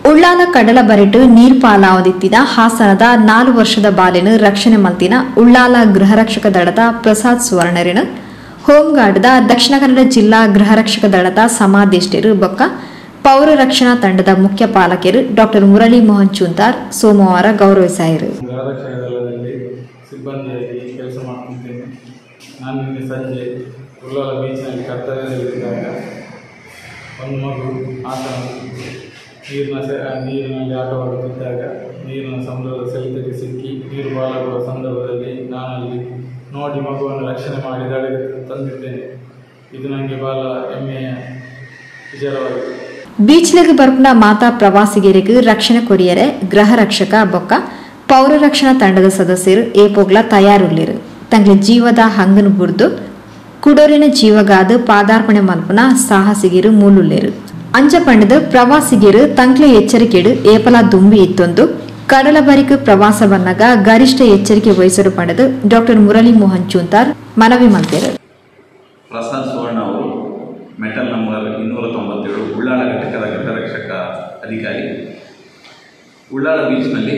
ಉಳ್ಳಾಲ ಕಡಲ ಬರೆಟು ನೀರ್ ಪಾಲಾವದಿತ್ತಿನ ಹಾಸನದ ನಾಲ್ಕು ವರ್ಷದ ಬಾಲಿನ ರಕ್ಷಣೆ ಮಲ್ತಿನ ಉಳ್ಳಾಲ ಗೃಹರಕ್ಷಕ ದಳದ ಪ್ರಸಾದ್ ಸುವರ್ಣರಿನ ಹೋಂಗಾರ್ಡ್ದ ದಕ್ಷಿಣ ಕನ್ನಡ ಜಿಲ್ಲಾ ಗೃಹರಕ್ಷಕ ದಳದ ಸಮಾದೇಷ್ಟರು ಬೊಕ್ಕ ಪೌರ ರಕ್ಷಣಾ ತಂಡದ ಮುಖ್ಯ ಪಾಲಕರು ಡಾಕ್ಟರ್ ಮುರಳಿ ಮೋಹನ್ ಚೂಂತಾರ್ ಸೋಮವಾರ ಗೌರವಿಸಾಯರು ಗೃಹರಕ್ಷಕ ದಳದಲ್ಲಿ ಸಿಬ್ಬಂದಿಯಾಗಿ ಕೆಲಸ ಮಾಡ್ತಿದ್ದೇನೆ ನಾನು ನಿನ್ನೆ ಸಂಜೆ ಉಳ್ಳಾಲ ಬೀಚ್ನಲ್ಲಿ ಕರ್ತವ್ಯದಲ್ಲಿದ್ದಾಗ ಒಂದು ಮಗು ಆತ ನೀರಿನ ಸೆ ನೀರಿನಲ್ಲಿ ಆಟವಾಡುತ್ತಿದ್ದಾಗ ನೀರಿನ ಸಮುದ್ರದ ಸೆಳೆತಕ್ಕೆ ಸಿಕ್ಕಿ ನೀರು ಬಾಲಾಗುವ ಸಂದರ್ಭದಲ್ಲಿ ನಾನಲ್ಲಿ ನೋಡಿ ಮಗುವನ್ನು ರಕ್ಷಣೆ ಮಾಡಿ ದಡಕ್ಕೆ ತಂದಿದ್ದೇನೆ ಇದು ನನಗೆ ಬಹಳ ಹೆಮ್ಮೆಯ ವಿಚಾರವಾಗಿದೆ ಬೀಚ್ಲೆಗ್ ಬರ್ಪುನ ಮಾತಾ ಪ್ರವಾಸಿಗರಿಗೆ ರಕ್ಷಣೆ ಕೊರಿಯರೆ ಗೃಹ ರಕ್ಷಕ ಬೊಕ್ಕ ಪೌರ ರಕ್ಷಣಾ ತಂಡದ ಸದಸ್ಯರು ಏಪೋಗ್ಲ ತಯಾರುಳ್ಳಿರು ತಂಗ್ಲ ಜೀವದ ಹಂಗನು ಬುರ್ದು ಕುಡೋರಿನ ಜೀವಗಾದ ಪಾದಾರ್ಪಣೆ ಮಲ್ಪನ ಸಾಹಸಿಗಿರು ಮೂಲುಳ್ಳಿರು ಅಂಚ ಪಂಡದ ಪ್ರವಾಸಿಗರು ತಂಕ್ಲ ಎಚ್ಚರಿಕೆಡು ಏಪಲ ದುಂಬಿ ಇತ್ತೊಂದು ಕಡಲ ಬರಿಕ ಪ್ರವಾಸ ಬನ್ನಗ ಗರಿಷ್ಠ ಎಚ್ಚರಿಕೆ ವಹಿಸಲು ಪಡೆದು ಡಾಕ್ಟರ್ ಮುರಳಿ ಮೋಹನ್ ಚೂಂತಾರ್ ಮನವಿ ಮಲ್ತಿರು ಪ್ರಸಾದ್ ಸುವರ್ಣ ಅವರು ಮೆಟಲ್ ನಂಬರ್ ಇನ್ನೂರ ತೊಂಬತ್ತೇಳು ಉಳ್ಳಾಳ ಘಟಕದ ಗೃಹರಕ್ಷಕ ಅಧಿಕಾರಿ ಉಳ್ಳಾಳ ಬೀಚ್ನಲ್ಲಿ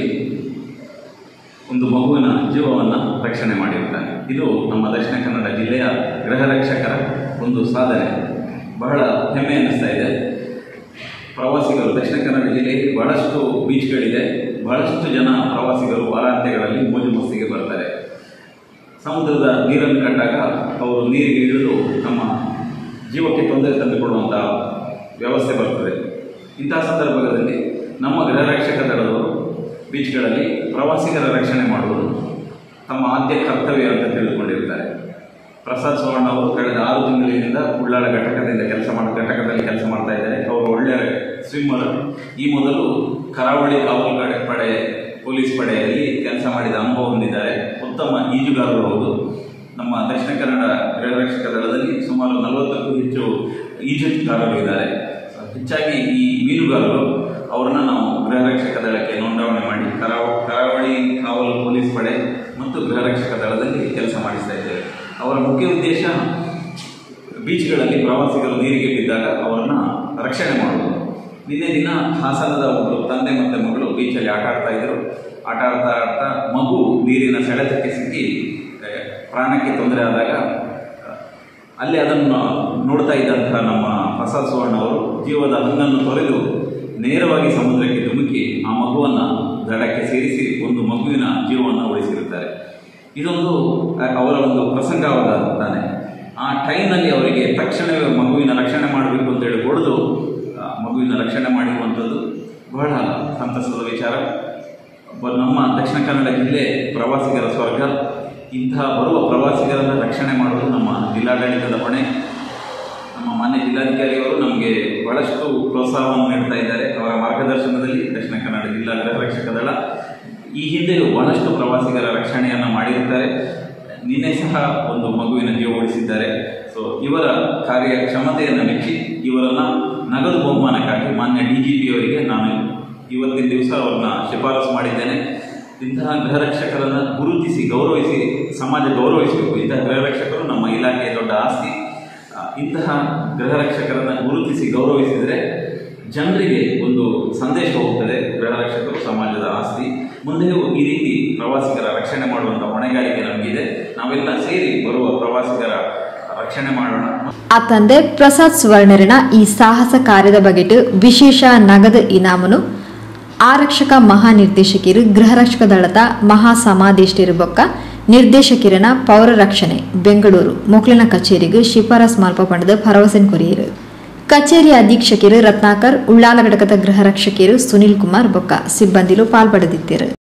ಒಂದು ಮಗುವಿನ ಜೀವವನ್ನು ರಕ್ಷಣೆ ಮಾಡಿರುತ್ತಾನೆ ಇದು ನಮ್ಮ ದಕ್ಷಿಣ ಕನ್ನಡ ಜಿಲ್ಲೆಯ ಗೃಹರಕ್ಷಕರ ಒಂದು ಸಾಧನೆ ಬಹಳ ಹೆಮ್ಮೆ ಅನ್ನಿಸ್ತಾ ಇದೆ ಪ್ರವಾಸಿಗರು ದಕ್ಷಿಣ ಕನ್ನಡ ಜಿಲ್ಲೆಯಲ್ಲಿ ಬಹಳಷ್ಟು ಬೀಚ್ಗಳಿದೆ ಬಹಳಷ್ಟು ಜನ ಪ್ರವಾಸಿಗರು ವಾರಾಂತ್ಯಗಳಲ್ಲಿ ಮೋಜು ಮಸ್ತಿಗೆ ಬರ್ತಾರೆ ಸಮುದ್ರದ ನೀರನ್ನು ಕಂಡಾಗ ಅವರು ನೀರಿಗೆ ಇಳಿದು ನಮ್ಮ ಜೀವಕ್ಕೆ ತೊಂದರೆ ತಂದುಕೊಡುವಂಥ ವ್ಯವಸ್ಥೆ ಬರ್ತದೆ ಇಂತಹ ಸಂದರ್ಭದಲ್ಲಿ ನಮ್ಮ ಗೃಹರಕ್ಷಕ ದಳದವರು ಬೀಚ್ಗಳಲ್ಲಿ ಪ್ರವಾಸಿಗರ ರಕ್ಷಣೆ ಮಾಡುವುದು ತಮ್ಮ ಆದ್ಯ ಕರ್ತವ್ಯ ಅಂತ ತಿಳಿದುಕೊಂಡಿರ್ತಾರೆ ಪ್ರಸಾದ್ ಸುವರ್ಣ ಅವರು ಕಳೆದ ಆರು ತಿಂಗಳಿನಿಂದ ಉಳ್ಳಾಳ ಘಟಕದಿಂದ ಕೆಲಸ ಮಾಡ ಘಟಕದಲ್ಲಿ ಕೆಲಸ ಮಾಡ್ತಾ ಇದ್ದಾರೆ ಅವರು ಒಳ್ಳೆಯ ಸ್ವಿಮ್ಮರ್ ಈ ಮೊದಲು ಕರಾವಳಿ ಕಾವಲು ಕಡೆ ಪಡೆ ಪೊಲೀಸ್ ಪಡೆಯಲ್ಲಿ ಕೆಲಸ ಮಾಡಿದ ಅನುಭವ ಹೊಂದಿದ್ದಾರೆ ಉತ್ತಮ ಈಜುಗಾರರು ಹೌದು ನಮ್ಮ ದಕ್ಷಿಣ ಕನ್ನಡ ಗೃಹರಕ್ಷಕ ದಳದಲ್ಲಿ ಸುಮಾರು ನಲವತ್ತಕ್ಕೂ ಹೆಚ್ಚು ಈಜುಗಾರರು ಇದ್ದಾರೆ ಹೆಚ್ಚಾಗಿ ಈ ಮೀನುಗಾರರು ಅವರನ್ನ ನಾವು ಗೃಹರಕ್ಷಕ ದಳಕ್ಕೆ ನೋಂದಾವಣೆ ಮಾಡಿ ಕರಾವ ಕರಾವಳಿ ಕಾವಲು ಪೊಲೀಸ್ ಪಡೆ ಮತ್ತು ಗೃಹರಕ್ಷಕ ದಳದಲ್ಲಿ ಕೆಲಸ ಮಾಡಿಸ್ತಾ ಇದ್ದೇವೆ ಅವರ ಮುಖ್ಯ ಉದ್ದೇಶ ಬೀಚ್ಗಳಲ್ಲಿ ಪ್ರವಾಸಿಗರು ನೀರಿಗೆ ಬಿದ್ದಾಗ ಅವರನ್ನ ರಕ್ಷಣೆ ಮಾಡುವುದು ನಿನ್ನೆ ದಿನ ಹಾಸನದ ಒಬ್ಬರು ತಂದೆ ಮತ್ತು ಮಗಳು ಬೀಚಲ್ಲಿ ಆಟ ಆಡ್ತಾ ಇದ್ರು ಆಟ ಆಡ್ತಾ ಆಡ್ತಾ ಮಗು ನೀರಿನ ಸೆಳೆತಕ್ಕೆ ಸಿಕ್ಕಿ ಆ, ಪ್ರಾಣಕ್ಕೆ ತೊಂದರೆ ಆದಾಗ ಆ, ಅಲ್ಲಿ ಅದನ್ನು ನೋಡ್ತಾ ಇದ್ದಂತಹ ನಮ್ಮ ಪ್ರಸಾದ್ ಸುವರ್ಣ ಅವರು ಜೀವದ ಹಂಗನ್ನು ತೊರೆದು ನೇರವಾಗಿ ಸಮುದ್ರಕ್ಕೆ ಧುಮುಕಿ ಆ ಮಗುವನ್ನು ದಡಕ್ಕೆ ಸೇರಿಸಿ ಒಂದು ಮಗುವಿನ ಜೀವವನ್ನು ಉಳಿಸಿರುತ್ತಾರೆ ಇದೊಂದು ಆ, ಅವರ ಒಂದು ಪ್ರಸಂಗವಾದ ತಾನೆ ಆ ಟೈಮ್ನಲ್ಲಿ ಅವರಿಗೆ ತಕ್ಷಣವೇ ಮಗುವಿನ ರಕ್ಷಣೆ ಮಾಡಬೇಕು ಅಂತೇಳಿ ಹೊಡೆದು ಆ, ಮಗುವಿನ ರಕ್ಷಣೆ ಮಾಡಿರುವಂಥದ್ದು ಬಹಳ ಸಂತಸದ ವಿಚಾರ ಬ- ನಮ್ಮ ದಕ್ಷಿಣ ಕನ್ನಡ ಜಿಲ್ಲೆ ಪ್ರವಾಸಿಗರ ಸ್ವರ್ಗ ಇಂತಹ ಬರುವ ಪ್ರವಾಸಿಗರನ್ನು ರಕ್ಷಣೆ ಮಾಡುವುದು ನಮ್ಮ ಜಿಲ್ಲಾಡಳಿತದ ಹೊಣೆ ನಮ್ಮ ಮಾನ್ಯ ಜಿಲ್ಲಾಧಿಕಾರಿಯವರು ನಮಗೆ ಬಹಳಷ್ಟು ಪ್ರೋತ್ಸಾಹವನ್ನು ನೀಡ್ತಾ ಇದ್ದಾರೆ ಅವರ ಮಾರ್ಗದರ್ಶನದಲ್ಲಿ ದಕ್ಷಿಣ ಕನ್ನಡ ಜಿಲ್ಲಾ ಗೃಹರಕ್ಷಕ ದಳ ಈ ಹಿಂದೆಯೂ ಬಹಳಷ್ಟು ಪ್ರವಾಸಿಗರ ರಕ್ಷಣೆಯನ್ನು ಮಾಡಿರುತ್ತಾರೆ ನಿನ್ನೆ ಸಹ ಒಂದು ಮಗುವಿನ ಜೀವ ಉಳಿಸಿದ್ದಾರೆ ಸೊ ಇವರ ಕಾರ್ಯಕ್ಷಮತೆಯನ್ನು ಮೆಚ್ಚಿ ಇವರನ್ನ ನಗದು ಬಹುಮಾನಕ್ಕಾಗಿ ಮಾನ್ಯ ಡಿ ಜಿ ಪಿ ಅವರಿಗೆ ನಾನು ಇವತ್ತಿನ ದಿವಸ ಅವ್ರನ್ನ ಶಿಫಾರಸು ಮಾಡಿದ್ದೇನೆ ಇಂತಹ ಗೃಹರಕ್ಷಕರನ್ನು ಗುರುತಿಸಿ ಗೌರವಿಸಿ ಸಮಾಜ ಗೌರವಿಸಬೇಕು ಇಂತಹ ಗೃಹರಕ್ಷಕರು ನಮ್ಮ ಇಲಾಖೆಯ ದೊಡ್ಡ ಆಸ್ತಿ ಆ, ಇಂತಹ ಗೃಹರಕ್ಷಕರನ್ನು ಗುರುತಿಸಿ ಗೌರವಿಸಿದರೆ ಜನರಿಗೆ ಒಂದು ಸಂದೇಶ ಹೋಗ್ತದೆ ಗೃಹರಕ್ಷಕರು ಸಮಾಜದ ಆಸ್ತಿ ಮುಂದೆಯೂ ಈ ರೀತಿ ಪ್ರವಾಸಿಗರ ರಕ್ಷಣೆ ಮಾಡುವಂಥ ಹೊಣೆಗಾರಿಕೆ ನಮಗಿದೆ ನಾವೆಲ್ಲ ಸೇರಿ ಬರುವ ಪ್ರವಾಸಿಗರ ರಕ್ಷಣೆ ಮಾಡೋಣ ಆ ತಂದೆ ಪ್ರಸಾದ್ ಸುವರ್ಣರಿನ ಈ ಸಾಹಸ ಕಾರ್ಯದ ಬಗೆಟ್ ವಿಶೇಷ ನಗದು ಇನಾಮನು ಆರಕ್ಷಕ ಮಹಾನಿರ್ದೇಶಕಿರು ಗೃಹರಕ್ಷಕ ದಳದ ಮಹಾ ಸಮಾದೇಷ್ಟಿರು ಬೊಕ್ಕ ನಿರ್ದೇಶಕಿರನ ಪೌರ ರಕ್ಷಣೆ ಬೆಂಗಳೂರು ಮೊಕ್ಲಿನ ಕಚೇರಿಗೆ ಶಿಫಾರಸ್ ಮಲ್ಪ ಪಡೆದು ಭರವಸೆ ಕೊರಿಯರು ಕಚೇರಿ ಅಧೀಕ್ಷಕಿರು ರತ್ನಾಕರ್ ಉಳ್ಳಾಲ ಘಟಕದ ಗೃಹರಕ್ಷಕಿರು ಸುನಿಲ್ ಕುಮಾರ್ ಬೊಕ್ಕ ಸಿಬ್ಬಂದಿಲು ಪಾಲ್ಪಡೆದಿದ್ದರು